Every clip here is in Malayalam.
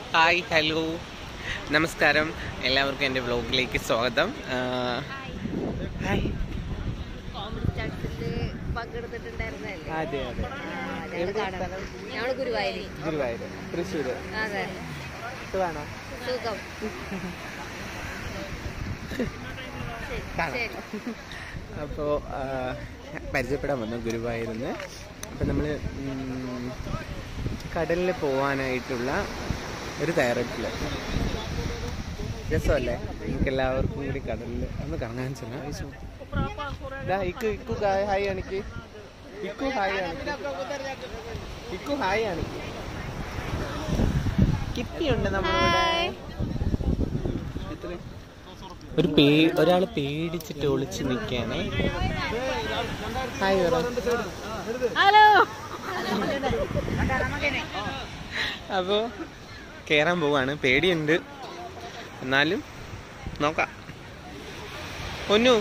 ഹായ് ഹലോ നമസ്കാരം എല്ലാവർക്കും എൻ്റെ വ്ലോഗിലേക്ക് സ്വാഗതം ആ, ഹായ് കോമഡി സ്റ്റാർസിൽ പങ്കെടുത്തിട്ടുണ്ടായിരുന്നല്ലേ അതെ അതെ ഞങ്ങൾ കാണാം ഞങ്ങൾ ഗുരുവായൂരി ഗുരുവായൂർ തൃശ്ശൂർ അതെ വേണോ സുഖം കാണാം. ശരി അപ്പോൾ പരിചയപ്പെടാൻ വന്നു ഗുരുവായൂരിന്ന് അപ്പോൾ നമ്മൾ കടലിൽ പോകാനായിട്ടുള്ള ഒരു തയ്യാറെടുപ്പില്ല രസമല്ലേ നമുക്ക് എല്ലാവർക്കും കൂടി കടലിൽ ഒന്ന് കറങ്ങാൻ ചെല്ലാം ഇതാ ഇക്കു ഇക്കു ഹായ് ഹായ് ആണിക്ക് ഇക്കു ഹായ് ആണിക്ക് ഇക്കു ഹായ് ആണിക്ക് കിപ്പിയുണ്ട് നമ്മളിവിടെ ഒരു പേ ഒരാൾ പേടിച്ചിട്ട് ഒളിച്ച് നിൽക്കുകയാണേ ഹായ് പറ ഹലോ അപ്പോൾ കയറാൻ പോവാണ് പേടിയുണ്ട് എന്നാലും നോക്കാം പൊന്നു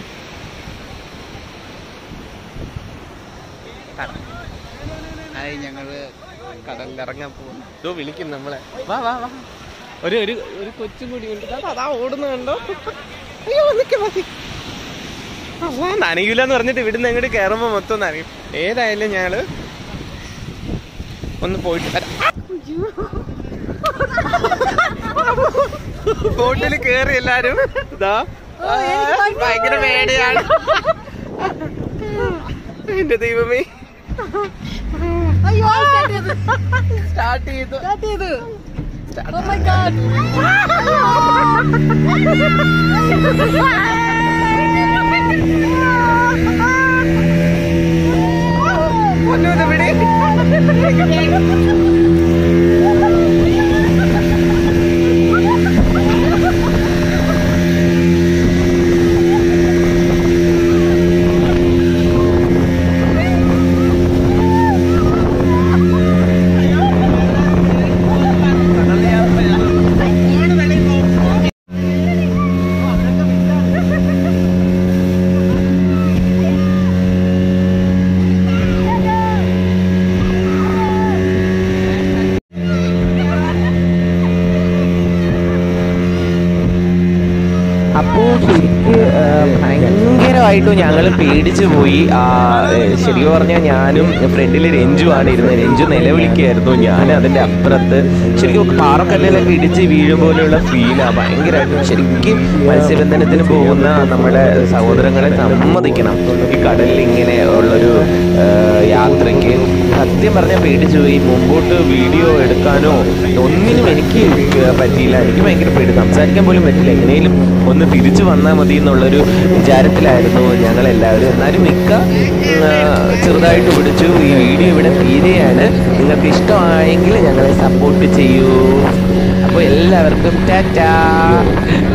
ഹായ് ഞങ്ങള് കടലിലിറങ്ങാൻ പോകുന്നു ഇതോ വിളിക്കും നമ്മളെ വാ വാ വാ ഒരു ഒരു ഒരു കൊച്ചും കൂടി ഉണ്ട് ദാ, അതാ ഓടുന്നു കണ്ടോ അയ്യോ നിക്ക് മതി അവാ നനയൂലെന്ന് പറഞ്ഞിട്ട് ഇവിടുന്ന് അങ്ങോട്ട് കയറുമ്പോൾ മൊത്തം നനയും ഏതായാലും ഞങ്ങള് ഒന്ന് പോയിട്ട് വരാം ബോട്ടിൽ കേറി എല്ലാരും ഇതാ ആ, ഭയങ്കര പേടിയാണ് എന്റെ ദൈവമേ സ്റ്റാർട്ട് ചെയ്തു Oh my god. പൊന്നൂത് വിടി അപ്പോൾ ശരിക്ക് ആ, ഭയങ്കരമായിട്ടും ഞങ്ങൾ പേടിച്ചു പോയി ആ, ഏ, ശരിക്കും പറഞ്ഞാൽ ഞാനും ഫ്രണ്ടിൽ രഞ്ജുവാണ് ഇരുന്നത് രഞ്ജു നിലവിളിക്കായിരുന്നു ഞാൻ അതിൻ്റെ അപ്പുറത്ത് ശരിക്കും പാറക്കല്ലിലൊക്കെ ഇടിച്ച് വീഴും പോലെയുള്ള ഫീലാണ് ഭയങ്കരമായിട്ടും ശരിക്കും മത്സ്യബന്ധനത്തിന് പോകുന്ന നമ്മുടെ സഹോദരങ്ങളെ സമ്മതിക്കണം ഈ കടലിൽ ഇങ്ങനെ ഉള്ളൊരു ആ, യാത്രയ്ക്ക് സത്യം പറഞ്ഞാൽ പേടിച്ചു പോയി മുമ്പോട്ട് വീഡിയോ എടുക്കാനോ ഒന്നിനും എനിക്ക് പറ്റിയില്ല എനിക്ക് ഭയങ്കര പേടി സംസാരിക്കാൻ പോലും പറ്റില്ല എങ്ങനെയും ഒന്ന് തിരിച്ചു വന്നാൽ മതി എന്നുള്ളൊരു വിചാരത്തിലായിരുന്നു ഞങ്ങളെല്ലാവരും എന്നാലും മിക്ക ഉം, ആ, ചെറുതായിട്ട് പിടിച്ചു ഈ വീഡിയോ ഇവിടെ തീരെയാണ് നിങ്ങൾക്ക് ഇഷ്ടമായെങ്കിൽ ഞങ്ങളെ സപ്പോർട്ട് ചെയ്യൂ അപ്പോൾ എല്ലാവർക്കും ടാറ്റാ